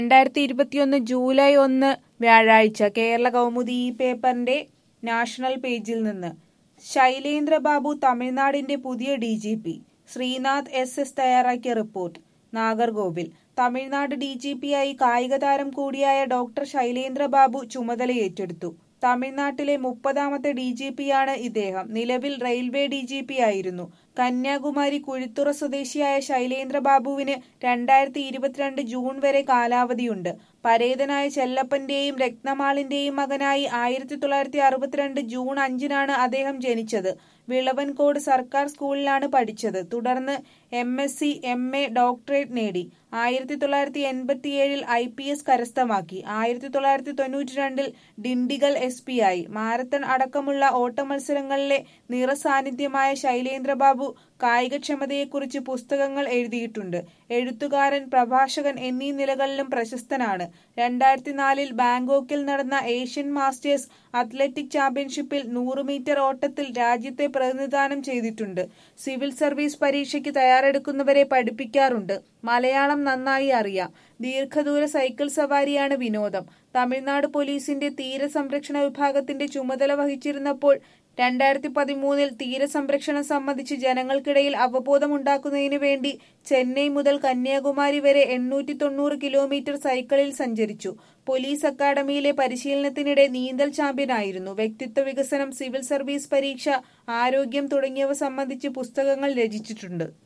രണ്ടായിരത്തി ഇരുപത്തിയൊന്ന് ജൂലൈ ഒന്ന് വ്യാഴാഴ്ച കേരള കൗമുദി ഈ പേപ്പറിന്റെ നാഷണൽ പേജിൽ നിന്ന് ശൈലേന്ദ്ര ബാബു തമിഴ്നാടിന്റെ പുതിയ D G P Sreenath S S തയ്യാറാക്കിയ report Nagercoil Tamil Nadu D G പിയായി കായിക താരം കൂടിയായ ഡോക്ടർ ശൈലേന്ദ്ര ബാബു ചുമതലയേറ്റെടുത്തു തമിഴ്നാട്ടിലെ മുപ്പതാമത്തെ ഡി ജി പിയാണ് ഇദ്ദേഹം നിലവിൽ റെയിൽവേ ഡി ജി പി ആയിരുന്നു കന്യാകുമാരി കുഴിത്തുറ സ്വദേശിയായ ശൈലേന്ദ്ര ബാബുവിന് രണ്ടായിരത്തി ഇരുപത്തിരണ്ട് ജൂൺ വരെ കാലാവധിയുണ്ട് പരേതനായ ചെല്ലപ്പന്റെയും രത്നമാളിന്റെയും മകനായി ആയിരത്തി തൊള്ളായിരത്തി അറുപത്തിരണ്ട് ജൂൺ അഞ്ചിനാണ് അദ്ദേഹം ജനിച്ചത് വിളവൻകോട് സർക്കാർ സ്കൂളിലാണ് പഠിച്ചത് തുടർന്ന് M S C M A doctorate നേടി ആയിരത്തി തൊള്ളായിരത്തി എൺപത്തിയേഴിൽ ഐ പി എസ് കരസ്ഥമാക്കി ആയിരത്തി തൊള്ളായിരത്തി തൊണ്ണൂറ്റി രണ്ടിൽ ഡിണ്ടിഗൽ എസ് പി ആയി മാരത്തൺ അടക്കമുള്ള ഓട്ടമത്സരങ്ങളിലെ നിറസാന്നിധ്യമായ ശൈലേന്ദ്ര ബാബു കായികക്ഷമതയെക്കുറിച്ച് പുസ്തകങ്ങൾ എഴുതിയിട്ടുണ്ട് എഴുത്തുകാരൻ പ്രഭാഷകൻ എന്നീ നിലകളിലും പ്രശസ്തനാണ് രണ്ടായിരത്തി നാലിൽ ബാങ്കോക്കിൽ നടന്ന ഏഷ്യൻ മാസ്റ്റേഴ്സ് അത്ലറ്റിക് ചാമ്പ്യൻഷിപ്പിൽ നൂറ് മീറ്റർ ഓട്ടത്തിൽ രാജ്യത്തെ പ്രതിനിധാനം ചെയ്തിട്ടുണ്ട് സിവിൽ സർവീസ് പരീക്ഷയ്ക്ക് തയ്യാറെടുക്കുന്നവരെ പഠിപ്പിക്കാറുണ്ട് മലയാളം നന്നായി അറിയാം ദീർഘദൂര സൈക്കിൾ സവാരിയാണ് വിനോദം തമിഴ്നാട് പോലീസിന്റെ തീരസംരക്ഷണ വിഭാഗത്തിന്റെ ചുമതല വഹിച്ചിരുന്നപ്പോൾ രണ്ടായിരത്തി പതിമൂന്നിൽ തീരസംരക്ഷണം സംബന്ധിച്ച് ജനങ്ങൾക്കിടയിൽ അവബോധമുണ്ടാക്കുന്നതിനു വേണ്ടി ചെന്നൈ മുതൽ കന്യാകുമാരി വരെ എണ്ണൂറ്റി തൊണ്ണൂറ് കിലോമീറ്റർ സൈക്കിളിൽ സഞ്ചരിച്ചു പോലീസ് അക്കാദമിയിലെ പരിശീലനത്തിനിടെ നീന്തൽ ചാമ്പ്യനായിരുന്നു വ്യക്തിത്വ വികസനം സിവിൽ സർവീസ് പരീക്ഷ ആരോഗ്യം തുടങ്ങിയവ സംബന്ധിച്ച് പുസ്തകങ്ങൾ രചിച്ചിട്ടുണ്ട്